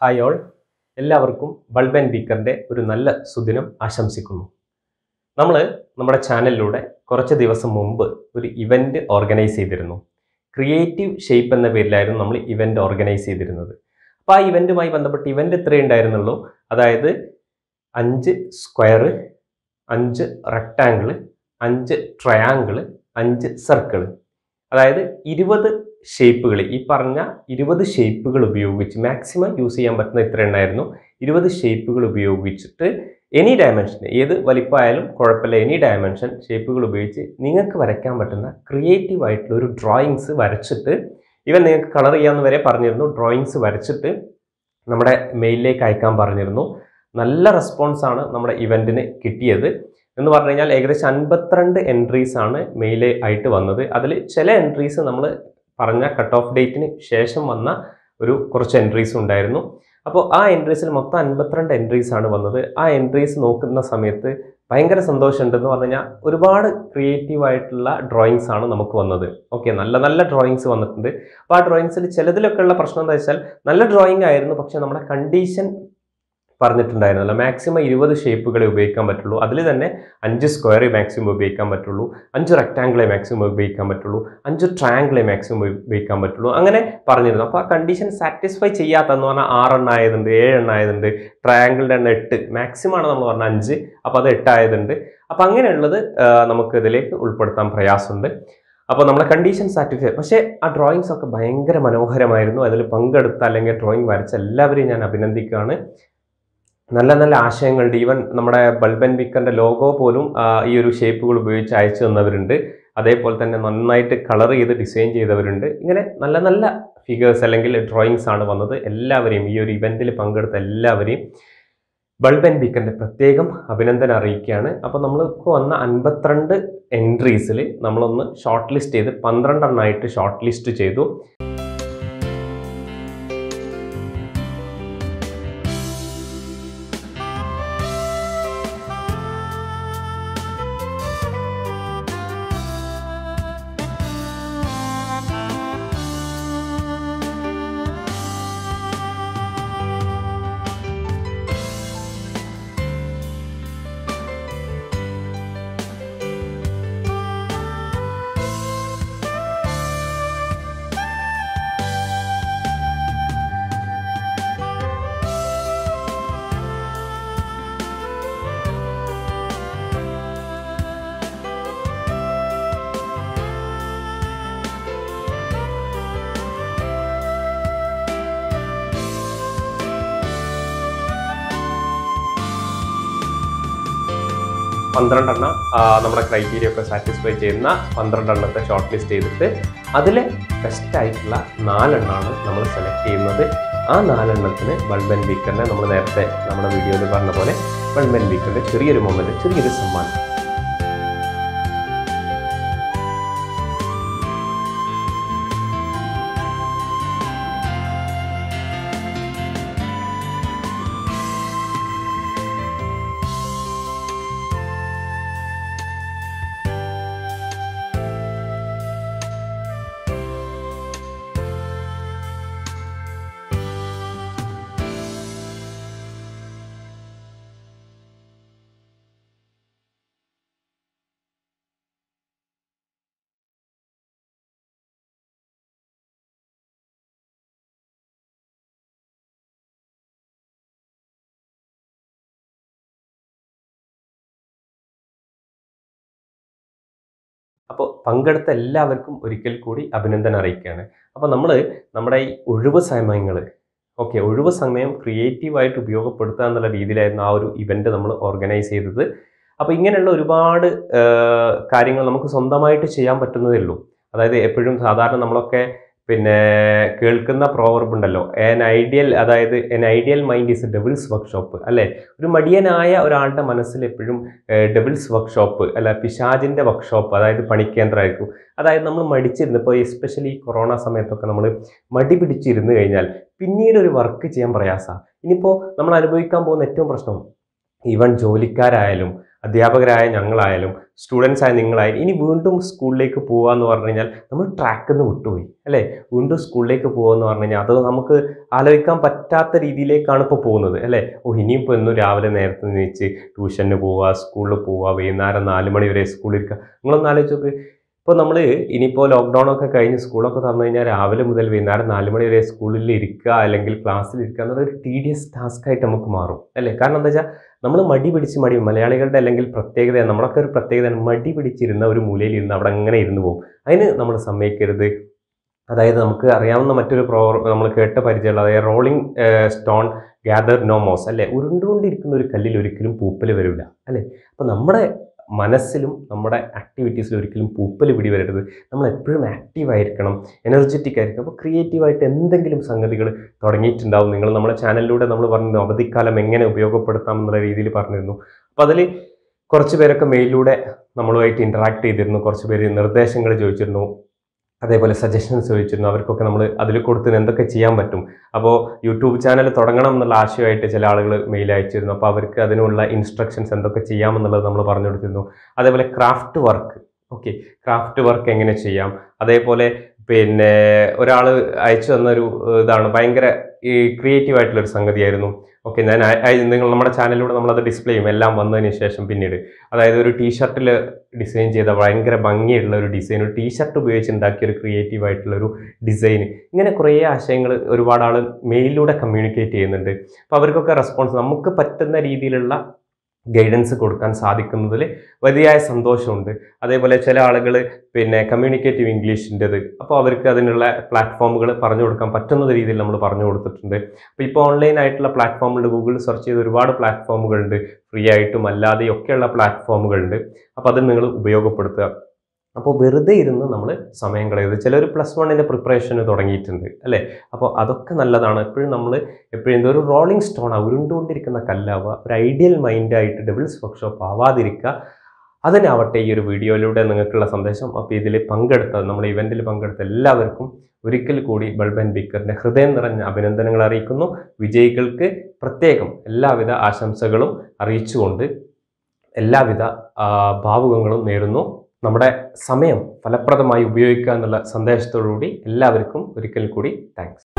hi all എല്ലാവർക്കും bulb and ബീക്കറിൻ്റെ ഒരു നല്ല സുദിനം ആശംസിക്കുന്നു നമ്മൾ നമ്മുടെ ചാനലിലൂടെ കുറച്ച് ദിവസം മുമ്പ് ഒരു ഇവൻ്റ് ഓർഗനൈസ് ചെയ്തിരുന്നു ക്രിയേറ്റീവ് ഷേപ്പ് എന്ന പേരിലായിരുന്നു നമ്മൾ ഇവൻ്റ് ഓർഗനൈസ് ചെയ്തിരുന്നത് അപ്പോൾ ആ ഇവൻറ്റുമായി ബന്ധപ്പെട്ട് ഇവൻ്റ് ഇത്രയേ ഉണ്ടായിരുന്നുള്ളൂ അതായത് അഞ്ച് സ്ക്വയർ അഞ്ച് റെക്റ്റാങ്കിള് അഞ്ച് ട്രയാങ്കിള് അഞ്ച് സർക്കിള് അതായത് ഇരുപത് ഷേപ്പുകൾ ഈ പറഞ്ഞ ഇരുപത് ഷേപ്പുകൾ ഉപയോഗിച്ച് മാക്സിമം യൂസ് ചെയ്യാൻ പറ്റുന്ന ഇത്ര ഉണ്ടായിരുന്നു ഇരുപത് ഷേപ്പുകൾ ഉപയോഗിച്ചിട്ട് എനി ഡയമെൻഷൻ ഏത് വലിപ്പമായാലും കുഴപ്പമില്ല എനി ഡയമെൻഷൻ ഷേപ്പുകൾ ഉപയോഗിച്ച് നിങ്ങൾക്ക് വരയ്ക്കാൻ പറ്റുന്ന ക്രിയേറ്റീവ് ആയിട്ടുള്ള ഒരു ഡ്രോയിങ്സ് വരച്ചിട്ട് ഇവൻ നിങ്ങൾക്ക് കളർ ചെയ്യാമെന്ന് വരെ പറഞ്ഞിരുന്നു ഡ്രോയിങ്സ് വരച്ചിട്ട് നമ്മുടെ മെയിലിലേക്ക് അയക്കാൻ പറഞ്ഞിരുന്നു നല്ല റെസ്പോൺസ് ആണ് നമ്മുടെ ഇവൻറ്റിന് കിട്ടിയത് എന്ന് പറഞ്ഞു കഴിഞ്ഞാൽ ഏകദേശം അൻപത്തിരണ്ട് എൻട്രീസ് ആണ് മെയിൽ ആയിട്ട് വന്നത് അതിൽ ചില എൻട്രീസ് നമ്മൾ പറഞ്ഞ കട്ട് ഓഫ് ഡേറ്റിന് ശേഷം വന്ന ഒരു കുറച്ച് എൻട്രീസ് ഉണ്ടായിരുന്നു അപ്പോൾ ആ എൻട്രീസിൽ മൊത്തം അൻപത്തിരണ്ട് എൻട്രീസ് ആണ് വന്നത് ആ എൻട്രീസ് നോക്കുന്ന സമയത്ത് ഭയങ്കര സന്തോഷമുണ്ടെന്ന് പറഞ്ഞു കഴിഞ്ഞാൽ ഒരുപാട് ക്രിയേറ്റീവ് ആയിട്ടുള്ള ഡ്രോയിങ്സ് ആണ് നമുക്ക് വന്നത് ഓക്കെ നല്ല നല്ല ഡ്രോയിങ്സ് വന്നിട്ടുണ്ട് അപ്പോൾ ആ ഡ്രോയിങ്സിൽ ചിലതിലൊക്കെ ഉള്ള പ്രശ്നം എന്താ വെച്ചാൽ നല്ല ഡ്രോയിങ് ആയിരുന്നു പക്ഷേ നമ്മുടെ കണ്ടീഷൻ പറഞ്ഞിട്ടുണ്ടായിരുന്നല്ലോ മാക്സിമം ഇരുപത് ഷേപ്പുകളെ ഉപയോഗിക്കാൻ പറ്റുള്ളൂ അതിൽ തന്നെ അഞ്ച് സ്ക്വയറെ മാക്സിമം ഉപയോഗിക്കാൻ പറ്റുള്ളൂ അഞ്ച് റെക്റ്റാങ്കിളെ മാക്സിമം ഉപയോഗിക്കാൻ പറ്റുള്ളൂ അഞ്ച് ട്രയാങ്കിളെ മാക്സിമം ഉപയോഗിക്കാൻ പറ്റുള്ളൂ അങ്ങനെ പറഞ്ഞിരുന്നു അപ്പോൾ ആ കണ്ടീഷൻ സാറ്റിസ്ഫൈ ചെയ്യാത്തെന്ന് പറഞ്ഞാൽ ആറെണ്ണം ആയതുണ്ട് ഏഴെണ്ണം ആയതുണ്ട് ട്രയാങ്കിളിൻ്റെ എണ്ണം എട്ട് മാക്സിമം ആണ് നമ്മൾ പറഞ്ഞ അഞ്ച് അപ്പോൾ അത് എട്ടായതുണ്ട് അപ്പോൾ അങ്ങനെയുള്ളത് ആ, നമുക്ക് ഇതിലേക്ക് ഉൾപ്പെടുത്താൻ പ്രയാസമുണ്ട് അപ്പോൾ നമ്മളെ കണ്ടീഷൻ സാറ്റിസ്ഫൈ പക്ഷേ ആ ഡ്രോയിങ്സ് ഒക്കെ ഭയങ്കര മനോഹരമായിരുന്നു അതിൽ പങ്കെടുത്ത അല്ലെങ്കിൽ ഡ്രോയിങ് വരച്ച എല്ലാവരെയും ഞാൻ അഭിനന്ദിക്കുകയാണ് നല്ല നല്ല ആശയങ്ങളുണ്ട് ഈവൻ നമ്മുടെ ബൾബ് ആൻഡ് വിക്കറിൻ്റെ ലോഗോ പോലും ആ, ഈ ഒരു ഷേപ്പുകൾ ഉപയോഗിച്ച് അയച്ചു തന്നവരുണ്ട് അതേപോലെ തന്നെ നന്നായിട്ട് കളർ ചെയ്ത് ഡിസൈൻ ചെയ്തവരുണ്ട് ഇങ്ങനെ നല്ല നല്ല ഫിഗേഴ്സ് അല്ലെങ്കിൽ ഡ്രോയിങ്സ് ആണ് വന്നത് എല്ലാവരെയും ഈ ഒരു ഇവൻറ്റിൽ പങ്കെടുത്ത എല്ലാവരെയും ബൾബ് ആൻഡ് ബീക്കറിൻ്റെ പ്രത്യേകം അഭിനന്ദനം അറിയിക്കുകയാണ് അപ്പോൾ നമ്മൾക്ക് വന്ന അൻപത്തിരണ്ട് എൻട്രീസിൽ നമ്മളൊന്ന് ഷോർട്ട് ലിസ്റ്റ് ചെയ്ത് പന്ത്രണ്ടെണ്ണമായിട്ട് ഷോർട്ട് ലിസ്റ്റ് ചെയ്തു പന്ത്രണ്ടെണ്ണം ആ, നമ്മുടെ ക്രൈറ്റീരിയ ഒക്കെ സാറ്റിസ്ഫൈ ചെയ്യുന്ന പന്ത്രണ്ടെണ്ണത്തെ ഷോർട്ട് ലിസ്റ്റ് ചെയ്തിട്ട് അതിൽ ബെസ്റ്റ് ആയിട്ടുള്ള നാലെണ്ണമാണ് നമ്മൾ സെലക്ട് ചെയ്യുന്നത് ആ നാലെണ്ണത്തിന് ബൾബ് ആൻഡ് ബീക്കറിനെ നമ്മൾ നേരത്തെ നമ്മുടെ വീഡിയോയിൽ പറഞ്ഞ പോലെ ബൾബ് ആൻഡ് ബീക്കറിൻ്റെ ചെറിയൊരു മൊമെൻറ്റ് ചെറിയൊരു സമ്മാനം അപ്പോൾ പങ്കെടുത്ത എല്ലാവർക്കും ഒരിക്കൽ കൂടി അഭിനന്ദനം അറിയിക്കുകയാണ് അപ്പോൾ നമ്മൾ നമ്മുടെ ഈ ഒഴിവ് സമയങ്ങൾ ഓക്കെ ഒഴിവ് സമയം ക്രിയേറ്റീവായിട്ട് ഉപയോഗപ്പെടുത്തുക എന്നുള്ള രീതിയിലായിരുന്നു ആ ഒരു ഇവൻ്റ് നമ്മൾ ഓർഗനൈസ് ചെയ്തത് അപ്പോൾ ഇങ്ങനെയുള്ള ഒരുപാട് കാര്യങ്ങൾ നമുക്ക് സ്വന്തമായിട്ട് ചെയ്യാൻ പറ്റുന്നതേ ഉള്ളൂ അതായത് എപ്പോഴും സാധാരണ നമ്മളൊക്കെ പിന്നെ കേൾക്കുന്ന പ്രോവർബ് ഉണ്ടല്ലോ എൻ ഐഡിയൽ അതായത് an ideal mind is devil's workshop അല്ലേ ഒരു മടിയനായ ഒരാളുടെ മനസ്സിൽ എപ്പോഴും ഡെവിൾസ് വർക്ക്ഷോപ്പ് അല്ല പിശാജിൻ്റെ വർക്ക്ഷോപ്പ് അതായത് പണിക്കേന്ദ്രമായിരിക്കും അതായത് നമ്മൾ മടിച്ചിരുന്ന് ഇപ്പോൾ എസ്പെഷ്യലി ഈ കൊറോണ സമയത്തൊക്കെ നമ്മൾ മടി പിടിച്ചിരുന്ന് കഴിഞ്ഞാൽ പിന്നീട് ഒരു വർക്ക് ചെയ്യാൻ പ്രയാസമാണ് ഇനിയിപ്പോൾ നമ്മൾ അനുഭവിക്കാൻ പോകുന്ന ഏറ്റവും പ്രശ്നം ഈവൻ ജോലിക്കാരായാലും അധ്യാപകരായ ഞങ്ങളായാലും സ്റ്റുഡൻസ് ആയ നിങ്ങളായാലും ഇനി വീണ്ടും സ്കൂളിലേക്ക് പോകുക എന്ന് പറഞ്ഞു കഴിഞ്ഞാൽ നമ്മൾ ട്രാക്കിൽ നിന്ന് വിട്ടുപോയി അല്ലേ വീണ്ടും സ്കൂളിലേക്ക് പോകുക എന്ന് പറഞ്ഞു കഴിഞ്ഞാൽ അത് നമുക്ക് ആലോചിക്കാൻ പറ്റാത്ത രീതിയിലേക്കാണ് ഇപ്പോൾ പോകുന്നത് അല്ലേ ഓ ഇനിയിപ്പോൾ എന്നും രാവിലെ നേരത്തെ നീച്ച് ട്യൂഷന് പോവുക സ്കൂളിൽ പോവുക വൈകുന്നേരം നാല് മണി വരെ സ്കൂളിൽ ഇരിക്കുക നിങ്ങളൊന്ന് ആലോചിച്ച് നോക്ക് ഇപ്പോൾ നമ്മൾ ഇനിയിപ്പോൾ ലോക്ക്ഡൗൺ ഒക്കെ കഴിഞ്ഞ് സ്കൂളൊക്കെ തുറന്നു കഴിഞ്ഞാൽ രാവിലെ മുതൽ വൈകുന്നേരം നാല് മണി വരെ സ്കൂളിൽ ഇരിക്കുക അല്ലെങ്കിൽ ക്ലാസ്സിൽ ഇരിക്കുക എന്നത് ഒരു ടീഡിയസ് ടാസ്ക് ആയിട്ട് നമുക്ക് മാറും അല്ലേ കാരണം എന്താ വെച്ചാൽ നമ്മൾ മടി പിടിച്ച് മടി മലയാളികളുടെ അല്ലെങ്കിൽ പ്രത്യേകത നമ്മളൊക്കെ ഒരു പ്രത്യേകത മടി പിടിച്ചിരുന്ന ഒരു മൂലയിൽ ഇരുന്ന് അവിടെ അങ്ങനെ ഇരുന്ന് പോകും അതിന് നമ്മൾ സമ്മതിക്കരുത് അതായത് നമുക്ക് അറിയാവുന്ന മറ്റൊരു പ്രോ നമ്മൾ കേട്ട പരിചയമുള്ള അതായത് റോളിംഗ് സ്റ്റോൺ ഗ്യാദർ നോമോസ് അല്ലേ ഉരുണ്ടുകൊണ്ടിരിക്കുന്ന ഒരു കല്ലിൽ ഒരിക്കലും പൂപ്പൽ വരില്ല അല്ലേ അപ്പോൾ നമ്മുടെ മനസ്സിലും നമ്മുടെ ആക്ടിവിറ്റീസിലും ഒരിക്കലും പൂപ്പൽ പിടി വരരുത് നമ്മൾ എപ്പോഴും ആക്റ്റീവ് ആയിരിക്കണം എനർജറ്റിക് ആയിരിക്കും അപ്പോൾ ക്രിയേറ്റീവായിട്ട് എന്തെങ്കിലും സംഗതികൾ തുടങ്ങിയിട്ടുണ്ടാവും നിങ്ങൾ നമ്മുടെ ചാനലിലൂടെ നമ്മൾ പറഞ്ഞിരുന്നു അവധിക്കാലം എങ്ങനെ ഉപയോഗപ്പെടുത്താം എന്നുള്ള രീതിയിൽ പറഞ്ഞിരുന്നു അപ്പോൾ അതിൽ കുറച്ച് പേരൊക്കെ മെയിലിലൂടെ നമ്മളുമായിട്ട് ഇൻറ്ററാക്ട് ചെയ്തിരുന്നു കുറച്ച് പേര് നിർദ്ദേശങ്ങൾ ചോദിച്ചിരുന്നു അതേപോലെ സജഷൻസ് ചോദിച്ചിരുന്നു അവർക്കൊക്കെ നമ്മൾ അതിൽ കൊടുത്ത് എന്തൊക്കെ ചെയ്യാൻ പറ്റും അപ്പോൾ യൂട്യൂബ് ചാനൽ തുടങ്ങണം എന്നുള്ള ആശയമായിട്ട് ചില ആളുകൾ മെയിൽ അയച്ചിരുന്നു അപ്പോൾ അവർക്ക് അതിനുള്ള ഇൻസ്ട്രക്ഷൻസ് എന്തൊക്കെ ചെയ്യാമെന്നുള്ളത് നമ്മൾ പറഞ്ഞു കൊടുത്തിരുന്നു അതേപോലെ craft work okay craft work എങ്ങനെ ചെയ്യാം അതേപോലെ പിന്നെ ഒരാൾ അയച്ചു തന്നൊരു ഏഹ്, ഇതാണ് ഭയങ്കര ഈ ക്രിയേറ്റീവ് ആയിട്ടുള്ള ഒരു സംഗതിയായിരുന്നു ഓക്കെ ഞാൻ അയ- അയ- നിങ്ങൾ നമ്മുടെ ചാനലിലൂടെ നമ്മളത് ഡിസ്പ്ലേ ചെയ്യും എല്ലാം വന്നതിന് ശേഷം പിന്നീട് അതായത് ഒരു ടീഷർട്ടിൽ ഡിസൈൻ ചെയ്ത ഭയങ്കര ഭംഗിയുള്ള ഒരു ഡിസൈൻ ഒരു ടീഷർട്ട് ഉപയോഗിച്ച് ഉണ്ടാക്കിയ ഒരു ക്രിയേറ്റീവ് ആയിട്ടുള്ള ഒരു ഡിസൈൻ ഇങ്ങനെ കുറേ ആശയങ്ങൾ ഒരുപാട് ആൾ മെയിലിലൂടെ കമ്മ്യൂണിക്കേറ്റ് ചെയ്യുന്നുണ്ട് അപ്പോൾ അവർക്കൊക്കെ റെസ്പോൺസ് നമുക്ക് പറ്റുന്ന രീതിയിലുള്ള ഗൈഡൻസ് കൊടുക്കാൻ സാധിക്കുന്നതിൽ വലിയായ സന്തോഷമുണ്ട് അതേപോലെ ചില ആളുകൾ പിന്നെ കമ്മ്യൂണിക്കേറ്റീവ് ഇംഗ്ലീഷിൻ്റെത് അപ്പോൾ അവർക്ക് അതിനുള്ള പ്ലാറ്റ്ഫോമുകൾ പറഞ്ഞു കൊടുക്കാൻ പറ്റുന്ന രീതിയിൽ നമ്മൾ പറഞ്ഞു കൊടുത്തിട്ടുണ്ട് അപ്പോൾ ഇപ്പോൾ ഓൺലൈൻ ആയിട്ടുള്ള പ്ലാറ്റ്ഫോമുണ്ട് ഗൂഗിളിൽ സെർച്ച് ചെയ്ത് ഒരുപാട് പ്ലാറ്റ്ഫോമുകളുണ്ട് ഫ്രീ ആയിട്ടും അല്ലാതെയും ഒക്കെയുള്ള പ്ലാറ്റ്ഫോമുകളുണ്ട് അപ്പോൾ അത് നിങ്ങൾ ഉപയോഗപ്പെടുത്തുക അപ്പോൾ വെറുതെ ഇരുന്ന് നമ്മൾ സമയം കളയരുത് ചിലർ പ്ലസ് വണ്ണിൻ്റെ പ്രിപ്പറേഷന് തുടങ്ങിയിട്ടുണ്ട് അല്ലേ അപ്പോൾ അതൊക്കെ നല്ലതാണ് എപ്പോഴും നമ്മൾ എപ്പോഴും ഇതൊരു റോളിംഗ് സ്റ്റോൺ ഉരുണ്ടുകൊണ്ടിരിക്കുന്ന കല്ലാവുക ഒരു ഐഡിയൽ മൈൻഡായിട്ട് ഡബിൾസ് വർക്ക്ഷോപ്പ് ആവാതിരിക്കുക അതിനാവട്ടെ ഈ ഒരു വീഡിയോയിലൂടെ നിങ്ങൾക്കുള്ള സന്ദേശം അപ്പോൾ ഇതിൽ പങ്കെടുത്ത നമ്മുടെ ഇവൻറ്റിൽ പങ്കെടുത്ത എല്ലാവർക്കും ഒരിക്കൽ കൂടി ബൾബൻ ബിക്കറിൻ്റെ ഹൃദയം നിറഞ്ഞ അഭിനന്ദനങ്ങൾ അറിയിക്കുന്നു വിജയികൾക്ക് പ്രത്യേകം എല്ലാവിധ ആശംസകളും അറിയിച്ചുകൊണ്ട് എല്ലാവിധ ആ, ഭാവുകങ്ങളും നേരുന്നു നമ്മുടെ സമയം ഫലപ്രദമായി ഉപയോഗിക്കുക എന്നുള്ള സന്ദേശത്തോടുകൂടി എല്ലാവർക്കും ഒരിക്കൽ കൂടി താങ്ക്സ്